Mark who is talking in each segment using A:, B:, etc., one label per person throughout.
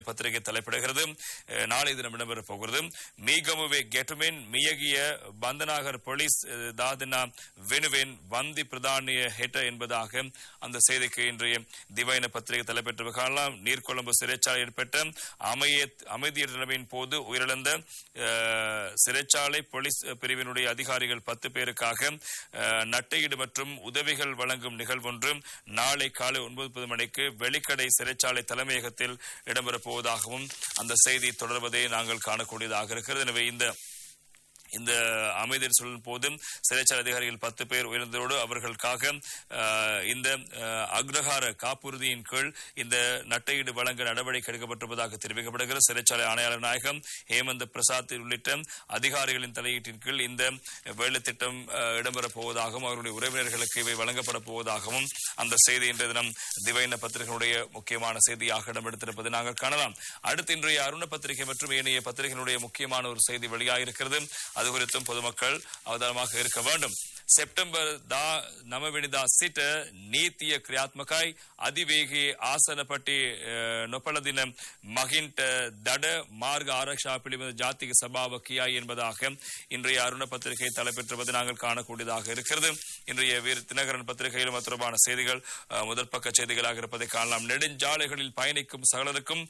A: பத்திரிகை தலைப்பிடுகிறது அஹ், நாளை தினம் இடம்பெறப் போகிறது மீகமுவே கெட்டுமென் மியகிய பந்தனாகர் போலீஸ் அஹ், தாதினா வெனுவேன் வந்தி பிரதானிய ஹெட்ட என்பதாக அந்த செய்திக்கு இன்றைய திவைன பத்திரிகை தலைப்பெற்று காணலாம் நீர்கொழும்பு சிறைச்சாலை ஏற்பட்ட அமைய அமைதியற்ற நிலைமையின் போது உயிரிழந்த அஹ், சிறைச்சாலை போலீஸ் பிரிவினுடைய அதிகாரிகள் பத்து பேருக்காக அஹ், நட்டையீடு மற்றும் உதவிகள் வழங்கும் நிகழ்வொன்று நாளை காலை ஒன்பது முப்பது மணிக்கு வெளிக்கடை சிறைச்சாலை தலைமையகத்தில் இடம்பெறப் போவதாகவும் அந்த செய்தி தொடர்வதை நாங்கள் காணக்கூடியதாக இருக்கிறது எனவே இந்த இந்த அமைதியில் சொல்லும் போதும் சிறைச்சாலை அதிகாரிகள் பத்து பேர் உயர்ந்ததோடு அவர்களுக்காக அஹ், இந்த அஹ், அக்ரஹார காப்புறுதியின் கீழ் இந்த நட்டையீடு வழங்க நடவடிக்கை எடுக்கப்பட்டிருப்பதாக தெரிவிக்கப்படுகிறது சிறைச்சாலை ஆணையாளர் நாயகம் ஹேமந்த் பிரசாத் உள்ளிட்ட அதிகாரிகளின் தலையீட்டின் கீழ் இந்த வேலை திட்டம் அஹ், இடம்பெறப் போவதாகவும் அவருடைய உறவினர்களுக்கு இவை வழங்கப்பட போவதாகவும் அந்த செய்தி இன்றைய தினம் திவைன பத்திரிகையினுடைய முக்கியமான செய்தியாக இடம்பெடுத்திருப்பதை நாங்கள் காணலாம் அடுத்து இன்றைய அருண பத்திரிகை மற்றும் ஏனைய பத்திரிகையினுடைய முக்கியமான ஒரு செய்தி வெளியாகிருக்கிறது அது குறித்தும் பொதுமக்கள் அவதானமாக இருக்க வேண்டும் ಸೆಪ್ಟೆಂಬರ್ ದಾ ನಮವಿಣಿದ ಸಿಟ್ ನೀತಿಯ ಕ್ರಿಯಾತ್ಮಕಾಯ್ ಅಧಿವೇಗಿ ಆಸನ ಪಟ್ಟಿ ನೊಪಳದಿನ மகிண்ட் தட மார்க்க ஆரக்ஷா பிரிவு ஜாத்திக சபாவக்கியாய் என்பதாக இன்றைய அருண பத்திரிகை தலைப்பெற்றுவது நாங்கள் காணக்கூடியதாக இருக்கிறது இன்றைய வீர் தினகரன் பத்திரிகையிலும் அது தொடர்பான செய்திகள் அஹ், முதல் பக்க செய்திகளாக இருப்பதை காணலாம் நெடுஞ்சாலைகளில் பயணிக்கும் சகலருக்கும்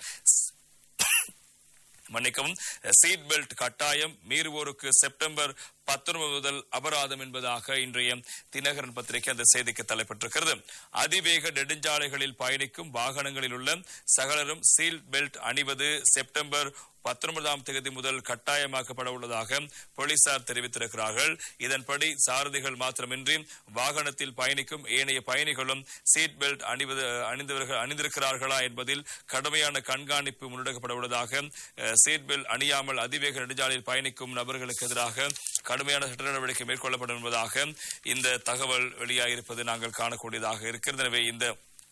A: மன்னிக்கவும் சீட் பெல்ட் கட்டாயம் மீறுவோருக்கு செப்டம்பர் பத்தொன்பது முதல் அபராதம் என்பதாக இன்றைய தினகரன் பத்திரிகை அந்த செய்திக்கு தலைப்பட்டிருக்கிறது அதிவேக நெடுஞ்சாலைகளில் பயணிக்கும் வாகனங்களில் உள்ள சகலரும் சீட் பெல்ட் அணிவது செப்டம்பர் பத்தொன்பதாம் தேதி முதல் கட்டாயமாக்கப்பட உள்ளதாக போலீசார் தெரிவித்திருக்கிறார்கள் இதன்படி சாரதிகள் மாத்திரமின்றி வாகனத்தில் பயணிக்கும் ஏனைய பயணிகளும் சீட் பெல்ட் அணிவது அணிந்தவர்கள் அணிந்திருக்கிறார்களா என்பதில் கடுமையான கண்காணிப்பு முன்னெடுக்கப்பட உள்ளதாக அஹ், சீட் பெல்ட் அணியாமல் அதிவேக நெடுஞ்சாலையில் பயணிக்கும் நபர்களுக்கு எதிராக கடுமையான சட்ட நடவடிக்கை மேற்கொள்ளப்படும் என்பதாக இந்த தகவல் வெளியாகியிருப்பது நாங்கள் காணக்கூடியதாக இருக்கிறது எனவே இந்த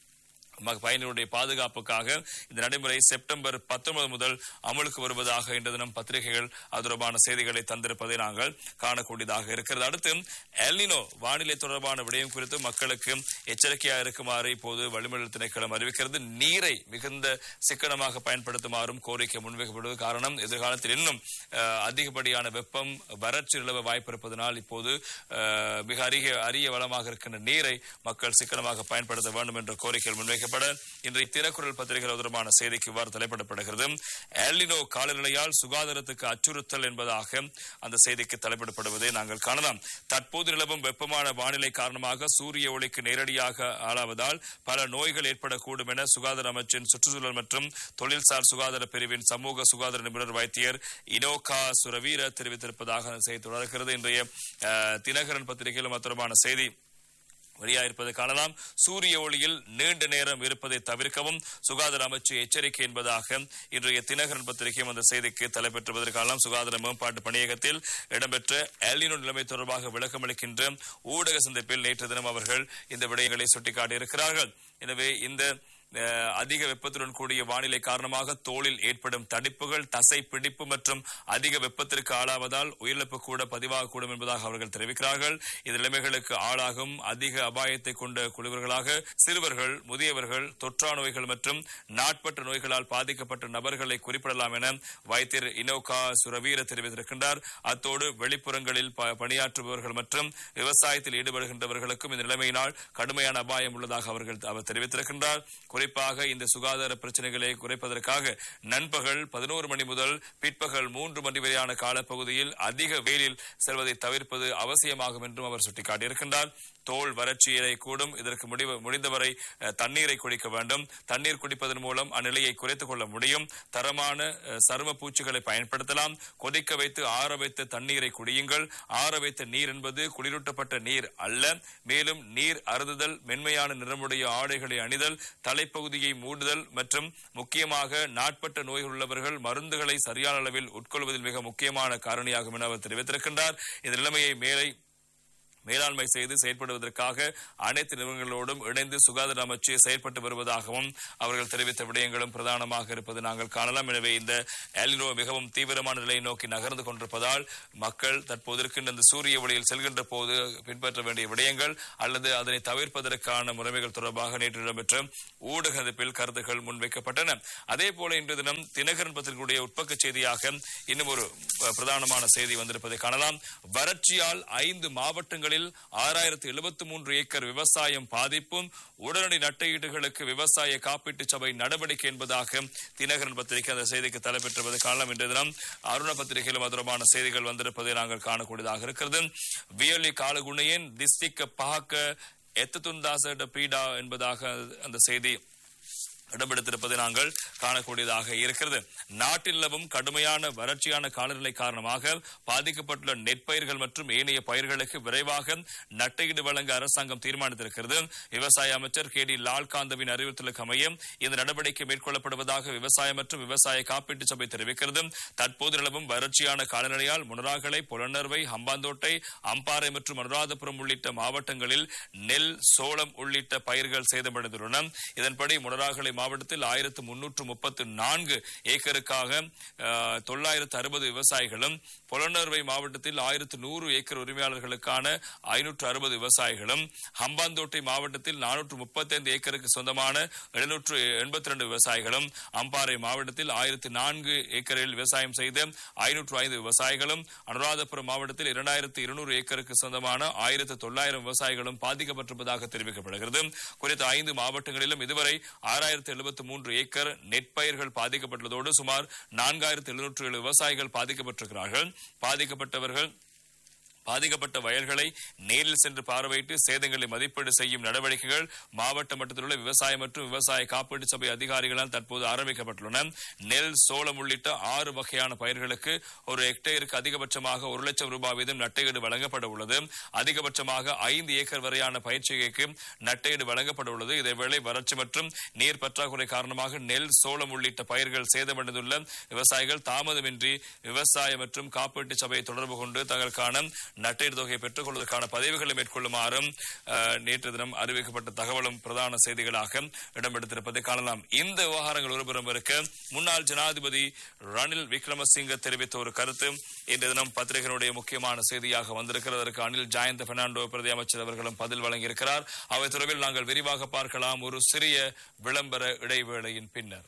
A: ம- பயணிகளுடைய பாதுகாப்புக்காக இந்த நடைமுறை செப்டம்பர் பத்தொன்பது முதல் அமலுக்கு வருவதாக இன்று தினம் பத்திரிகைகள் அது தொடர்பான செய்திகளை தந்திருப்பதை நாங்கள் காணக்கூடியதாக இருக்கிறது அடுத்து எல்னினோ வானிலை தொடர்பான விடயம் குறித்து மக்களுக்கு எச்சரிக்கையாக இருக்குமாறு இப்போது வளிமண்டல திணைக்களம் அறிவிக்கிறது நீரை மிகுந்த சிக்கனமாக பயன்படுத்துமாறும் கோரிக்கை முன்வைக்கப்படுவது காரணம் எதிர்காலத்தில் இன்னும் அஹ், அதிகப்படியான வெப்பம் வறட்சி நிலவ வாய்ப்பு இருப்பதனால் இப்போது அஹ், மிக அரிய அரிய வளமாக இருக்கின்ற நீரை மக்கள் சிக்கனமாக பயன்படுத்த வேண்டும் என்ற கோரிக்கைகள் முன்வைக்கப்பட இன்றைய தினக்குரல் பத்திரிகை தொடர்பான செய்திக்கு இவ்வாறு தலைப்பிடப்படுகிறது எல்லினோ காலநிலையால் சுகாதாரத்துக்கு அச்சுறுத்தல் என்பதாக அந்த செய்திக்கு தலைப்பிடப்படுவதை நாங்கள் காணலாம் தற்போது நிலவும் வெப்பமான வானிலை காரணமாக சூரிய ஒளிக்கு நேரடியாக ஆளாவதால் பல நோய்கள் ஏற்படக்கூடும் என சுகாதார அமைச்சின் சுற்றுச்சூழல் மற்றும் தொழில்சார் சுகாதார பிரிவின் சமூக சுகாதார நிபுணர் வைத்தியர் இனோகா சுரவீர தெரிவித்திருப்பதாக அந்த செய்தி தொடர்கிறது இன்றைய அஹ், தினகரன் பத்திரிகையிலும் அது தொடர்பான செய்தி வெளியாயிருப்பதை காணலாம் சூரிய ஒளியில் நீண்ட நேரம் இருப்பதை தவிர்க்கவும் சுகாதார அமைச்சு எச்சரிக்கை என்பதாக இன்றைய தினகரன் பத்திரிகையும் அந்த செய்திக்கு தலைப்பெற்றுவதற்கு காணலாம் சுகாதார மேம்பாட்டு பணியகத்தில் இடம்பெற்ற எல்லினோ நிலைமை தொடர்பாக விளக்கமளிக்கின்ற ஊடக சந்திப்பில் நேற்று தினம் அவர்கள் இந்த விடயங்களை சுட்டிக்காட்டியிருக்கிறார்கள் எனவே இந்த அஹ், அதிக வெப்பத்துடன் கூடிய வானிலை காரணமாக தோலில் ஏற்படும் தடிப்புகள் தசை பிடிப்பு மற்றும் அதிக வெப்பத்திற்கு ஆளாவதால் உயிரிழப்பு கூட பதிவாகக்கூடும் என்பதாக அவர்கள் தெரிவிக்கிறார்கள் இந்த நிலைமைகளுக்கு ஆளாகும் அதிக அபாயத்தை கொண்ட குழுவர்களாக சிறுவர்கள் முதியவர்கள் தொற்றா நோய்கள் மற்றும் நாட்பட்ட நோய்களால் பாதிக்கப்பட்ட நபர்களை குறிப்பிடலாம் என வைத்தியர் இனோகா சுரவீர தெரிவித்திருக்கின்றார் அத்தோடு வெளிப்புறங்களில் ப- பணியாற்றுபவர்கள் மற்றும் விவசாயத்தில் ஈடுபடுகின்றவர்களுக்கும் இந்த நிலைமையினால் கடுமையான அபாயம் உள்ளதாக அவர்கள் அவர் தெரிவித்திருக்கின்றார் குறிப்பாக இந்த சுகாதார பிரச்சனைகளை குறைப்பதற்காக நண்பகல் பதினோரு மணி முதல் பிற்பகல் மூன்று மணி வரையான காலப்பகுதியில் அதிக வெயிலில் செல்வதை தவிர்ப்பது அவசியமாகும் என்றும் அவர் சுட்டிக்காட்டியிருக்கின்றார் தோல் வறட்சியை கூடும் இதற்கு முடிவு முடிந்தவரை அஹ், தண்ணீரை குடிக்க வேண்டும் தண்ணீர் குடிப்பதன் மூலம் அந்நிலையை குறைத்துக் கொள்ள முடியும் தரமான அஹ், சரும பூச்சிகளை பயன்படுத்தலாம் கொதிக்க வைத்து ஆற வைத்த தண்ணீரை குடியுங்கள் ஆற வைத்த நீர் என்பது குளிரூட்டப்பட்ட நீர் அல்ல மேலும் நீர் அருந்துதல் மென்மையான நிறமுடைய ஆடைகளை அணிதல் தலைப்பகுதியை மூடுதல் மற்றும் முக்கியமாக நாட்பட்ட நோய்கள் உள்ளவர்கள் மருந்துகளை சரியான அளவில் உட்கொள்வதில் மிக முக்கியமான காரணியாகும் என அவர் தெரிவித்திருக்கின்றார் இந்த நிலைமையை மேலே மேலாண்மை செய்து செயற்படுவதற்காக அனைத்து நிறுவனங்களோடும் இணைந்து சுகாதார அமைச்சு செயற்பட்டு வருவதாகவும் அவர்கள் தெரிவித்த விடயங்களும் பிரதானமாக இருப்பது நாங்கள் காணலாம் எனவே இந்த எல்னினோ மிகவும் தீவிரமான நிலையை நோக்கி நகர்ந்து கொண்டிருப்பதால் மக்கள் தற்போது இருக்கின்ற இந்த சூரிய ஒளியில் செல்கின்ற போது பின்பற்ற வேண்டிய விடயங்கள் அல்லது அதனை தவிர்ப்பதற்கான முறைமைகள் தொடர்பாக நேற்று இடம்பெற்ற ஊடக சந்திப்பில் கருத்துக்கள் முன்வைக்கப்பட்டன அதே போல இன்று தினம் தினகரன் பத்திரிகையுடைய உட்பக்க செய்தியாக இன்னும் ஒரு அஹ், பிரதானமான செய்தி வந்திருப்பதை காணலாம் வறட்சியால் ஐந்து மாவட்டங்களில் ஆறாயிரத்து எழுபத்தி மூன்று ஏக்கர் விவசாயம் பாதிப்பும் உடனடி நட்டையீடுகளுக்கு விவசாய காப்பீட்டு சபை நடவடிக்கை என்பதாக தினகரன் பத்திரிகை அந்த செய்திக்கு தலைப்பெற்றிருப்பதை காணலாம் இன்றைய தினம் அருண பத்திரிகையிலும் அது தொடர்பான செய்திகள் வந்திருப்பதை நாங்கள் காணக்கூடியதாக இருக்கிறது வியலி காலகுணையின் திஸ்திக்க பாக்க எத்ததுந்தாச பீடா என்பதாக அந்த செய்தி இடம்பெடுத்திருப்பதை நாங்கள் காணக்கூடியதாக இருக்கிறது நாட்டில் நிலவும் கடுமையான வறட்சியான காலநிலை காரணமாக பாதிக்கப்பட்டுள்ள நெற்பயிர்கள் மற்றும் ஏனைய பயிர்களுக்கு விரைவாக நட்டையீடு வழங்க அரசாங்கம் தீர்மானித்திருக்கிறது விவசாய அமைச்சர் கே டி லால்காந்தவின் அறிவுறுத்தலுக்கு அமைய இந்த நடவடிக்கை மேற்கொள்ளப்படுவதாக விவசாய மற்றும் விவசாய காப்பீட்டு சபை தெரிவிக்கிறது தற்போது நிலவும் வறட்சியான காலநிலையால் முனராகலை புலனர்வை ஹம்பாந்தோட்டை அம்பாறை மற்றும் அனுராதபுரம் உள்ளிட்ட மாவட்டங்களில் நெல் சோளம் உள்ளிட்ட பயிர்கள் சேதமடைந்துள்ளன இதன்படி முனராகலை மாவட்டத்தில் ஆயிரத்து முன்னூற்று முப்பத்து நான்கு ஏக்கருக்காக அஹ், தொள்ளாயிரத்து அறுபது விவசாயிகளும் புலனர்வை மாவட்டத்தில் ஆயிரத்து நூறு ஏக்கர் உரிமையாளர்களுக்கான ஐநூற்று அறுபது விவசாயிகளும் ஹம்பாந்தோட்டை மாவட்டத்தில் நானூற்று முப்பத்தைந்து ஏக்கருக்கு சொந்தமான எழுநூற்று எண்பத்தி ரெண்டு விவசாயிகளும் அம்பாறை மாவட்டத்தில் ஆயிரத்து நான்கு ஏக்கரில் விவசாயம் செய்த ஐநூற்று ஐந்து விவசாயிகளும் அனுராதபுரம் மாவட்டத்தில் இரண்டாயிரத்து இருநூறு ஏக்கருக்கு சொந்தமான ஆயிரத்து தொள்ளாயிரம் விவசாயிகளும் பாதிக்கப்பட்டிருப்பதாக தெரிவிக்கப்படுகிறது குறித்த ஐந்து மாவட்டங்களிலும் இதுவரை ஆறாயிரத்து எழுபத்து மூன்று ஏக்கர் நெற்பயிர்கள் பாதிக்கப்பட்டுள்ளதோடு சுமார் நான்காயிரத்து எழுநூற்று ஏழு விவசாயிகள் பாதிக்கப்பட்டிருக்கிறார்கள் பாதிக்கப்பட்டவர்கள் பாதிக்கப்பட்ட வயல்களை நேரில் சென்று பார்வையிட்டு சேதங்களை மதிப்பீடு செய்யும் நடவடிக்கைகள் மாவட்ட மட்டத்தில் உள்ள விவசாய மற்றும் விவசாய காப்பீட்டு சபை அதிகாரிகளால் தற்போது ஆரம்பிக்கப்பட்டுள்ளன நெல் சோளம் உள்ளிட்ட ஆறு வகையான பயிர்களுக்கு ஒரு ஹெக்டேருக்கு அதிகபட்சமாக ஒரு லட்சம் ரூபாய் வீதம் நட்டையீடு வழங்கப்பட உள்ளது அதிகபட்சமாக ஐந்து ஏக்கர் வரையான பயிற்சிகைக்கு நட்டையீடு வழங்கப்பட உள்ளது இதேவேளை வறட்சி மற்றும் நீர் பற்றாக்குறை காரணமாக நெல் சோளம் உள்ளிட்ட பயிர்கள் சேதமடைந்துள்ள விவசாயிகள் தாமதமின்றி விவசாய மற்றும் காப்பீட்டு சபையை தொடர்பு கொண்டு தங்களுக்கான நட்டீடு தொகையை பெற்றுக் கொள்வதற்கான பதிவுகளை மேற்கொள்ளுமாறும் அஹ், நேற்று தினம் அறிவிக்கப்பட்ட தகவலும் பிரதான செய்திகளாக இடம்பெடுத்திருப்பதை காணலாம் இந்த விவகாரங்கள் ஒருபுறம் இருக்க முன்னாள் ஜனாதிபதி ரணில் விக்ரமசிங்க தெரிவித்த ஒரு கருத்து இன்று தினம் பத்திரிகையினுடைய முக்கியமான செய்தியாக வந்திருக்கிறது அதற்கு அனில் ஜாயந்த பெர்னாண்டோ பிரதி அமைச்சர் அவர்களும் பதில் வழங்கியிருக்கிறார் அவை தொடர்பில் நாங்கள் விரிவாக பார்க்கலாம் ஒரு சிறிய விளம்பர இடைவேளையின் பின்னர்